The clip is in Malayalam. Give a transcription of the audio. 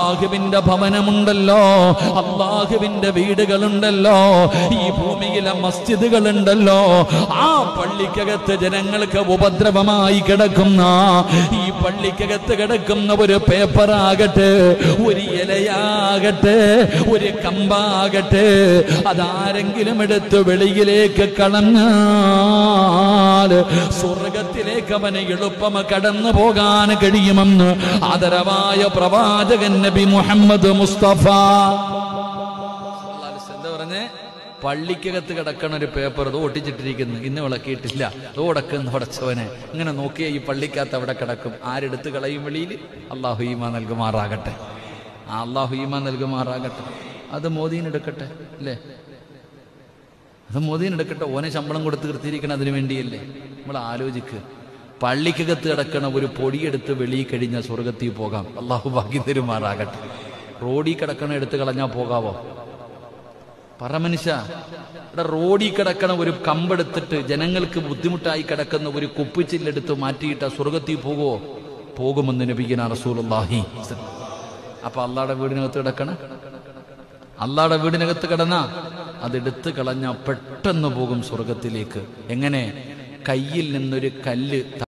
അള്ളാഹുവിന്റെ ഭവനമുണ്ടല്ലോ അള്ളാഹുവിന്റെ വീടുകളുണ്ടല്ലോ ഈ ഭൂമിയിലെ മസ്ജിദുകളുണ്ടല്ലോ ആ പള്ളിക്കകത്ത് ജനങ്ങൾക്ക് ഉപദ്രവമായി കിടക്കുന്ന ഈ പള്ളിക്കകത്ത് കിടക്കുന്ന ഒരു പേപ്പറാകട്ടെ ഒരു ഇലയാകട്ടെ ഒരു കമ്പാകട്ടെ അതാരെങ്കിലും എടുത്ത് വെളിയിലേക്ക് കളഞ്ഞാൽ സ്വർഗത്തിലേക്ക് അവന് എളുപ്പം കടന്നു പോകാൻ കഴിയുമെന്ന് ആദരവായ പ്രവാചകൻ നബി മുഹമ്മദ് മുസ്തഫ എന്താ പറഞ്ഞേ പള്ളിക്കകത്ത് കിടക്കണ ഒരു പേപ്പർ ഇത് ഒട്ടിച്ചിട്ടിരിക്കുന്നു ഇന്ന് വിളക്കിയിട്ടില്ല ഇത് ഉടക്കുന്ന ഉടച്ചവനെ ഇങ്ങനെ നോക്കിയ ഈ പള്ളിക്കകത്ത് അവിടെ കിടക്കും ആരെടുത്ത് കളയും വെളിയിൽ അള്ളാഹു ഈമ നൽകുമാറാകട്ടെ ആ അള്ളാഹു ഈമ നൽകുമാറാകട്ടെ അത് മോദീനെടുക്കട്ടെ അല്ലേ അത് മോദീനെടുക്കട്ടെ ഓനെ ശമ്പളം കൊടുത്ത് നിർത്തിയിരിക്കണം അതിനു വേണ്ടിയല്ലേ നമ്മൾ ആലോചിക്ക് പള്ളിക്കകത്ത് കിടക്കണ ഒരു പൊടിയെടുത്ത് വെളിയിൽ കഴിഞ്ഞ സ്വർഗത്തിൽ പോകാം അള്ളാഹു ഭാഗ്യം തരുമാറാകട്ടെ റോഡിൽ കിടക്കണ എടുത്ത് കളഞ്ഞാൽ പോകാവോ പറ മനുഷ്യ ഇവിടെ റോഡിൽ കിടക്കണ ഒരു കമ്പെടുത്തിട്ട് ജനങ്ങൾക്ക് ബുദ്ധിമുട്ടായി കിടക്കുന്ന ഒരു കുപ്പിച്ചില്ലെടുത്ത് മാറ്റിയിട്ട് സ്വർഗത്തിൽ പോകുമോ പോകുമെന്ന് നബിക്കുന്ന റസൂലുള്ളാഹി അപ്പൊ അള്ളാടെ വീടിനകത്ത് കിടക്കണ അള്ളാടെ വീടിനകത്ത് കിടന്ന അതെടുത്ത് കളഞ്ഞ പെട്ടെന്ന് പോകും സ്വർഗത്തിലേക്ക് എങ്ങനെ കയ്യിൽ നിന്നൊരു കല്ല്